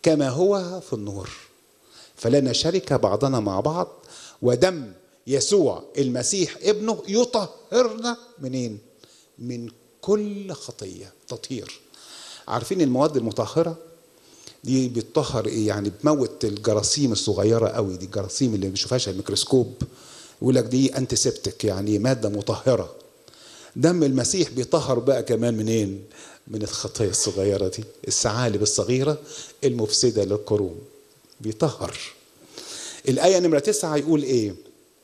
كما هو في النور فلنا شركة بعضنا مع بعض ودم يسوع المسيح ابنه يطهرنا منين من كل خطية تطهير عارفين المواد المطهرة دي بتطهر ايه يعني بتموت الجراثيم الصغيرة قوي دي الجراثيم اللي ما بيشوفهاش الميكروسكوب يقول لك دي انتيسبتيك يعني مادة مطهرة دم المسيح بيطهر بقى كمان منين من الخطايا الصغيرة دي الثعالب الصغيرة المفسدة للقرون بيطهر الآية نمرة تسعة يقول إيه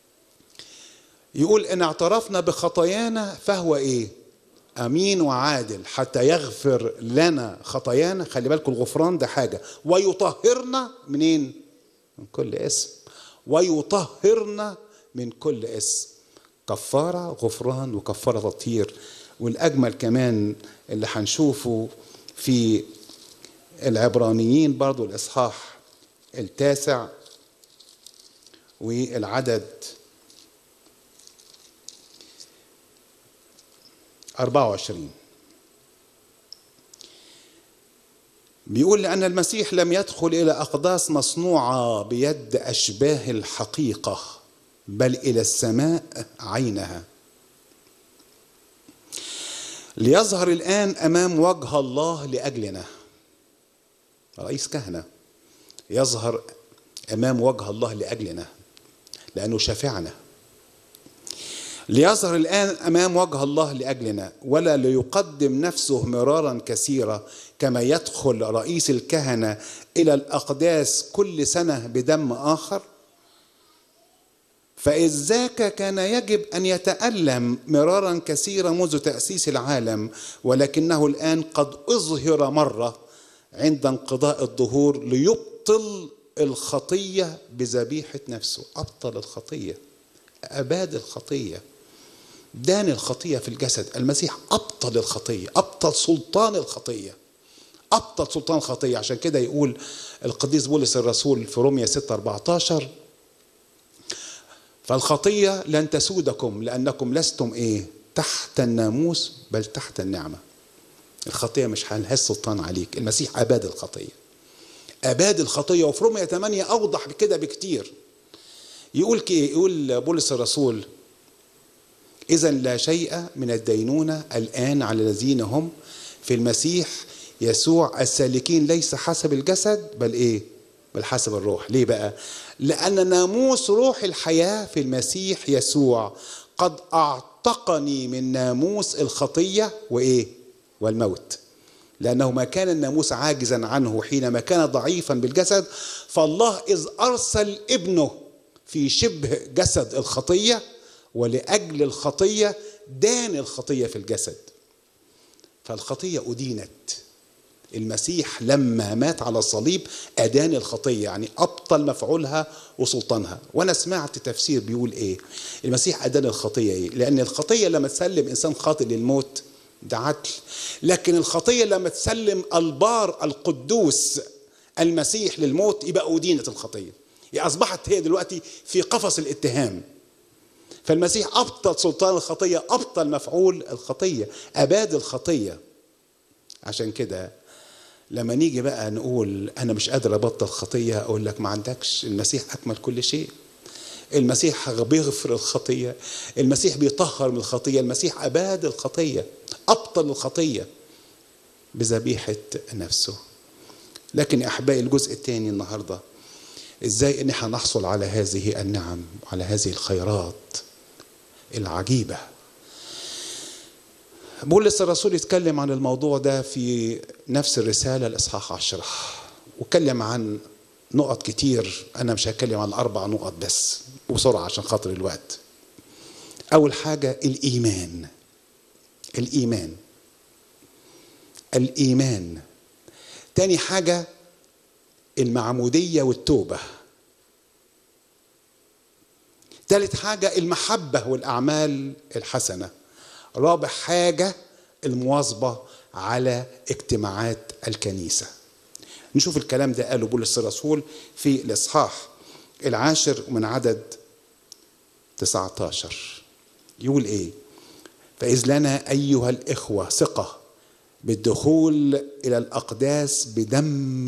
يقول إن اعترفنا بخطايانا فهو إيه أمين وعادل حتى يغفر لنا خطايانا خلي بالكم الغفران ده حاجة ويطهرنا منين من كل اسم ويطهرنا من كل اسم كفارة غفران وكفارة تطهير والأجمل كمان اللي هنشوفه في العبرانيين برضو الإصحاح التاسع والعدد 24 بيقول لأن المسيح لم يدخل إلى أقداس مصنوعة بيد أشباه الحقيقة بل إلى السماء عينها ليظهر الآن أمام وجه الله لأجلنا رئيس كهنة يظهر أمام وجه الله لأجلنا لأنه شافعنا ليظهر الآن أمام وجه الله لأجلنا ولا ليقدم نفسه مرارا كثيرا كما يدخل رئيس الكهنة إلى الأقداس كل سنة بدم آخر فإذ ذاك كان يجب أن يتألم مرارا كثيرا منذ تأسيس العالم ولكنه الآن قد أظهر مرة عند انقضاء الظهور ليبطل الخطية بذبيحة نفسه أبطل الخطية أباد الخطية دان الخطية في الجسد المسيح أبطل الخطية أبطل سلطان الخطية أبطل سلطان الخطية عشان كده يقول القديس بولس الرسول في روميا 6 14 فالخطية لن تسودكم لأنكم لستم إيه تحت الناموس بل تحت النعمة الخطية مش هلهاش سلطان عليك المسيح أباد الخطية أباد الخطية وفي روميا 8 أوضح كده بكتير يقول كي يقول بولس الرسول إذا لا شيء من الدينونة الآن على الذين هم في المسيح يسوع السالكين ليس حسب الجسد بل إيه؟ بل حسب الروح ليه بقى؟ لأن ناموس روح الحياة في المسيح يسوع قد أعتقني من ناموس الخطية وإيه؟ والموت لأنه ما كان الناموس عاجزا عنه حينما كان ضعيفا بالجسد فالله إذ أرسل ابنه في شبه جسد الخطية ولأجل الخطية دان الخطية في الجسد فالخطية أدينت المسيح لما مات على الصليب أدان الخطية يعني أبطل مفعولها وسلطانها وأنا سمعت تفسير بيقول إيه المسيح أدان الخطية إيه لأن الخطية لما تسلم إنسان خاطئ للموت ده عدل لكن الخطية لما تسلم البار القدوس المسيح للموت يبقى أدينت الخطية يعني أصبحت هي دلوقتي في قفص الاتهام فالمسيح أبطل سلطان الخطية أبطل مفعول الخطية أباد الخطية عشان كده لما نيجي بقى نقول أنا مش قادر أبطل خطية أقول لك ما عندكش المسيح أكمل كل شيء المسيح بيغفر الخطية المسيح بيطهر من الخطية المسيح أباد الخطية أبطل الخطية بذبيحة نفسه لكن أحبائي الجزء الثاني النهارده ازاي ان احنا نحصل على هذه النعم على هذه الخيرات العجيبه بولس الرسول يتكلم عن الموضوع ده في نفس الرساله الاصحاح عشرة واتكلم عن نقط كتير انا مش هتكلم عن اربع نقط بس بسرعه عشان خاطر الوقت اول حاجه الايمان الايمان الايمان تاني حاجه المعمودية والتوبة ثالث حاجة المحبة والأعمال الحسنة رابع حاجة المواظبة على اجتماعات الكنيسة نشوف الكلام ده قاله بولس الرسول في الإصحاح العاشر من عدد 19 يقول إيه فإذ لنا أيها الإخوة ثقة بالدخول إلى الأقداس بدم